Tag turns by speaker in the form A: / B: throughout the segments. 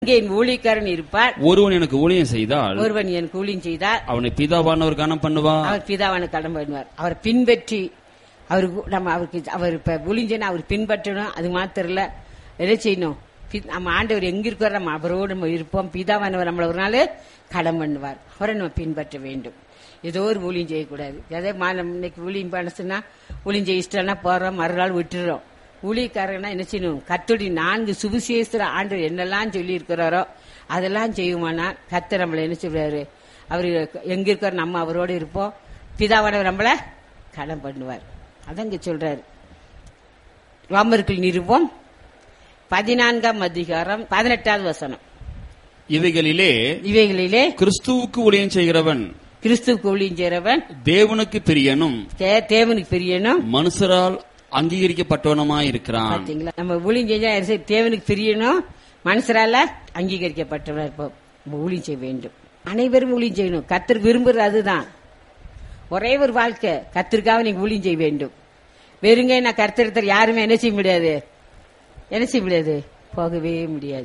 A: இங்கே என் ஊழியக்காரன் இருப்பார்
B: ஒருவன் எனக்கு ஊழியம் செய்தால்
A: ஒருவன் எனக்கு ஊழியம் செய்தார்
B: அவனை பிதாவானவர் கனம் பண்ணுவா
A: அவர் பிதாவான கடன் பண்ணுவார் அவர் பின்பற்றி அவருக்கு நம்ம அவருக்கு அவர் இப்ப ஒளிஞ்சனா அவர் பின்பற்றணும் அது மாத்திரம் இல்ல என்ன செய்யணும் பி- நம்ம ஆண்டவர் எங்க இருக்கிற நம்ம அவரோடு நம்ம இருப்போம் பிதாவானவர் நம்மள ஒரு நாள் கடன் பண்ணுவார் அவரை நம்ம பின்பற்ற வேண்டும் ஏதோ ஒரு ஊழியம் செய்யக்கூடாது அதே மாலம் இன்னைக்கு ஊழியம் பண்ண சொன்னா ஊழியம் செய்ய இஷ்டம்னா போறோம் மறுநாள் விட்டுறோம் ஊழியக்காரங்கன்னா என்ன செய்யணும் கத்துடி நான்கு சுவிசேஷர ஆண்டவர் என்னெல்லாம் சொல்லி இருக்கிறாரோ அதெல்லாம் செய்யுமானா கத்தர் நம்மளை என்ன சொல்றாரு அவர் எங்க இருக்கார் நம்ம அவரோடு இருப்போம் பிதாவானவர் நம்மள கடன் பண்ணுவார் அதான் இங்க சொல்றாரு ரோமர்கள் நிருபம் பதினான்காம் அதிகாரம் பதினெட்டாவது வசனம்
B: இவைகளிலே
A: இவைகளிலே
B: கிறிஸ்துவுக்கு ஊழியம் செய்கிறவன்
A: கிறிஸ்துவுக்கு ஊழியம் செய்றவன்
B: தேவனுக்கு பிரியனும்
A: தே- தேவனுக்கு பிரியனும்
B: மனுஷரால் அங்கீகரிக்கப்பட்டவனுமாய் இருக்கிறான்
A: பாத்தீங்களா நம்ம ஊழியம் செஞ்சா யார் செய்ய- தேவனுக்கு பிரியணும் மனுஷரால அங்கீகரிக்கப்பட்டவனா இருப்போம் நம்ம ஊழியம் செய்ய வேண்டும் அனைவரும் ஊழியம் செய்யணும் கத்தர் விரும்புறது அதுதான் ஒரே ஒரு வாழ்க்கை கத்திற்காக நீங்க ஊழியம் செய்ய வேண்டும் வெறுங்க நான் கர்த்தர் யாருமே என்ன செய்ய முடியாது என்ன செய்ய முடியாது போகவே முடியாது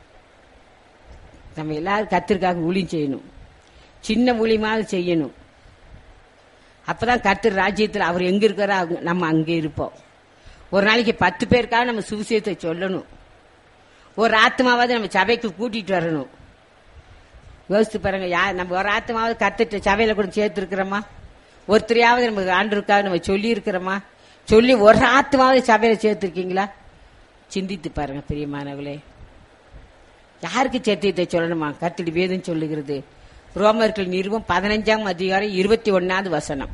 A: நம்ம எல்லாரும் கத்திற்காக ஊழியம் செய்யணும் சின்ன ஊழியமாவது செய்யணும் அப்பதான் கர்த்தர் ராஜ்யத்தில் அவர் எங்க இருக்கிறாரோ அவங்க- நம்ம அங்கே இருப்போம் ஒரு நாளைக்கு பத்து பேருக்காக நம்ம சுவிசேஷத்தை சொல்லணும் ஒரு ஆத்மாவது நம்ம சபைக்கு கூட்டிட்டு வரணும் யோசித்து பாருங்க யார் நம்ம ஒரு ஆத்மாவது கத்துட்டு சபையில கூட சேர்த்து இருக்கிறோமா ஒருத்தரையாவது நம்ம ஆண்டிருக்காக நம்ம சொல்லி இருக்கிறோமா சொல்லி ஒரு ஆத்மாவது சபையில சேர்த்திருக்கீங்களா சிந்தித்து பாருங்க பிரியமானவர்களே யாருக்கு சத்தியத்தை சொல்லணுமா கத்திடி வேதம் சொல்லுகிறது ரோமர்கள் நிறுவம் பதினஞ்சாம் அதிகாரம் இருபத்தி ஒன்னாவது வசனம்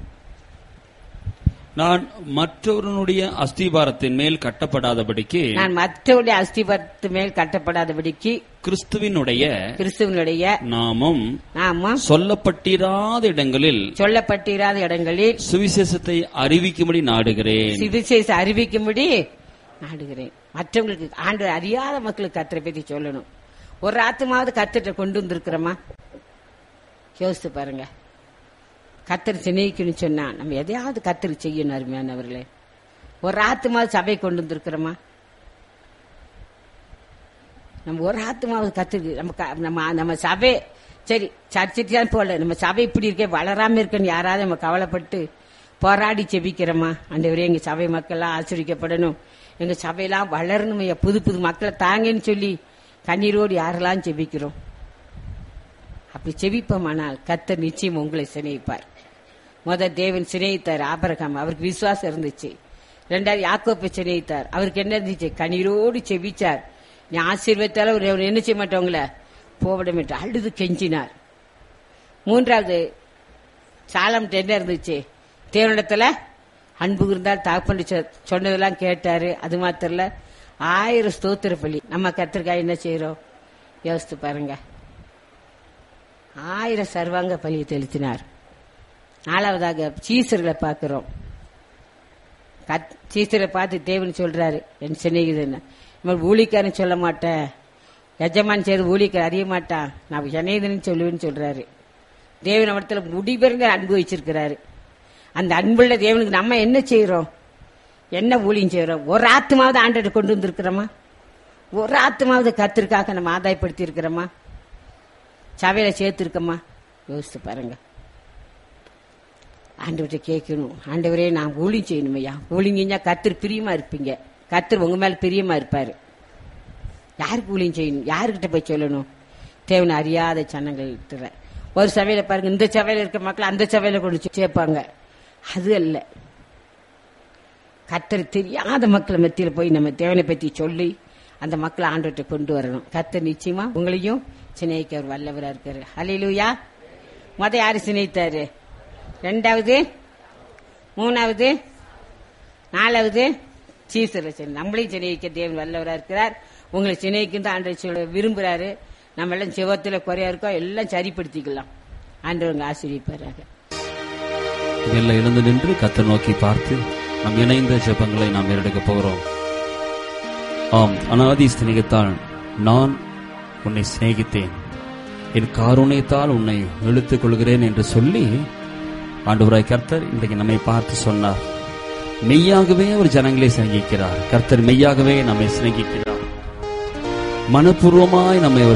B: நான் மற்றவருடைய அஸ்திபாரத்தின் மேல் கட்டப்படாதபடிக்கு
A: நான் மற்றவருடைய அஸ்திபத்து மேல் கட்டப்படாதபடிக்கு
B: கிறிஸ்துவினுடைய
A: கிறிஸ்துவனுடைய
B: நாமம்
A: நாமம்
B: சொல்லப்பட்டிராத இடங்களில்
A: சொல்லப்பட்டிராத இடங்களில்
B: சுவிசேஷத்தை அறிவிக்கும்படி நாடுகிறேன்
A: சுவிசேஷ அறிவிக்கும்படி நாடுகிறேன் மற்றவங்களுக்கு ஆண்டு அறியாத மக்களுக்கு கத்திர பத்தி சொல்லணும் ஒரு ஆத்மாவது கத்திட்ட கொண்டு வந்திருக்கிறோமா யோசித்து பாருங்க கத்தர் சிநேகிக்கணும்னு சொன்னா நம்ம எதையாவது கத்தர் செய்யணும் அருமையானவர்களே ஒரு ஆத்மாவது சபை கொண்டு வந்திருக்கிறோமா நம்ம ஒரு ஆத்மாவது கத்துக்கு நம்ம க- நம்ம நம்ம சபை சரி சர்ச்சுக்கு தான் போல நம்ம சபை இப்படி இருக்கே வளராம இருக்குன்னு யாராவது நம்ம கவலைப்பட்டு போராடி செபிக்கிறோமா ஆண்டவரே எங்க சபை மக்கள்லாம் ஆசிரிக்கப்படணும் எங்க சபையெல்லாம் வளரணும் ஐயா. புது புது மக்களை தாங்கன்னு சொல்லி கண்ணீரோடு யாரெல்லாம் செபிக்கிறோம் அப்படி செபிப்போமானால் கத்தர் நிச்சயம் உங்களை சிநேகிப்பார் முத தேவன் சிநேகித்தார் ஆபரகாம் அவருக்கு விசுவாசம் இருந்துச்சு ரெண்டாவது யாக்கோப்பை சிநேகித்தார் அவருக்கு என்ன இருந்துச்சு கண்ணீரோடு செபிச்சார் நீ ஆசீர்வத்தால ஒரு அவர் என்ன செய்ய மாட்டவங்கள போவிட மாட்டார் அழுது கெஞ்சினார் மூன்றாவது சாலம் என்ன இருந்துச்சு தேவனிடத்துல அன்பு இருந்தால் தாப்பண்டு சொன்னதெல்லாம் கேட்டாரு அது மாத்திரம் இல்ல ஆயிரம் ஸ்தோத்திர பலி நம்ம கத்திரிக்காய் என்ன செய்யறோம் யோசித்து பாருங்க ஆயிரம் சர்வாங்க பலியை தெளித்தினார் நாலாவதாக சீசர்களை பார்க்கிறோம் கத்- சீசரை பார்த்து தேவன் சொல்றாரு என் சிநேகிதன் இவன் ஊழிக்காரன் சொல்ல மாட்டேன் எஜமான் செய்து ஊழிக்கார் அறிய மாட்டான் நான் ஜனேதன் சொல்லுவேன்னு சொல்றாரு தேவன் அவடத்துல முடிபெருங்க அன்பு வச்சிருக்கிறாரு அந்த அன்புள்ள தேவனுக்கு நம்ம என்ன செய்யறோம் என்ன ஊழியம் செய்யறோம் ஒரு ஆத்மாவது ஆண்டை கொண்டு வந்திருக்கிறோமா ஒரு ஆத்மாவது கத்திற்காக நம்ம ஆதாயப்படுத்தி இருக்கிறோமா சபையில சேர்த்திருக்கோமா யோசித்து பாருங்க ஆண்டவர்கிட்ட கேட்கணும் ஆண்டவரே நான் ஊழியம் செய்யணும் ஐயா ஊழியம் செஞ்சா கத்தர் பிரியமா இருப்பீங்க கத்தர் உங்க மேல பிரியமா இருப்பாரு யாருக்கு ஊழியம் செய்யணும் யாருக்கிட்ட போய் சொல்லணும் தேவனை அறியாத சனங்கள் இருக்கிற ஒரு சபையில பாருங்க இந்த சபையில இருக்க மக்கள் அந்த சபையில கொண்டு போய் சேர்ப்பாங்க அது அல்ல கத்தர் தெரியாத மக்கள் மத்தியில போய் நம்ம தேவனை பத்தி சொல்லி அந்த மக்களை ஆண்டவர்கிட்ட கொண்டு வரணும் கத்தர் நிச்சயமா உங்களையும் சிநேகிக்க அவர் வல்லவரா இருக்காரு ஹalleluya முத யாரு சிநேகித்தாரு ரெண்டாவது மூணாவது நாலாவது சீசரை சரி நம்மளையும் சிநேகிக்க தேவன் வல்லவரா இருக்கிறார் உங்களை சிநேகிக்கும் தான் ஆண்டவர் சொல்ல விரும்புறாரு நம்ம எல்லாம் சிவத்துல குறையா இருக்கோம் எல்லாம் சரிப்படுத்திக்கலாம் ஆண்டவர் உங்க ஆசிரியப்பாராக
B: இதெல்லாம் எழுந்து நின்று கத்தை நோக்கி பார்த்து நம் இணைந்த ஜெபங்களை நாம் ஏறெடுக்க போகிறோம் ஆம் அனாதி சிநேகத்தால் நான் உன்னை சிநேகித்தேன் என் காருண்யத்தால் உன்னை இழுத்துக் கொள்கிறேன் என்று சொல்லி ஆண்டவராய் கர்த்தர் இன்றைக்கு நம்மை பார்த்து சொன்னார் மெய்யாகவே அவர் ஜனங்களை சிநேகிக்கிறார் கர்த்தர் மெய்யாகவே நம்மை சிநேகிக்கிறார் மனப்பூர்வமாய் நம்மை அவர்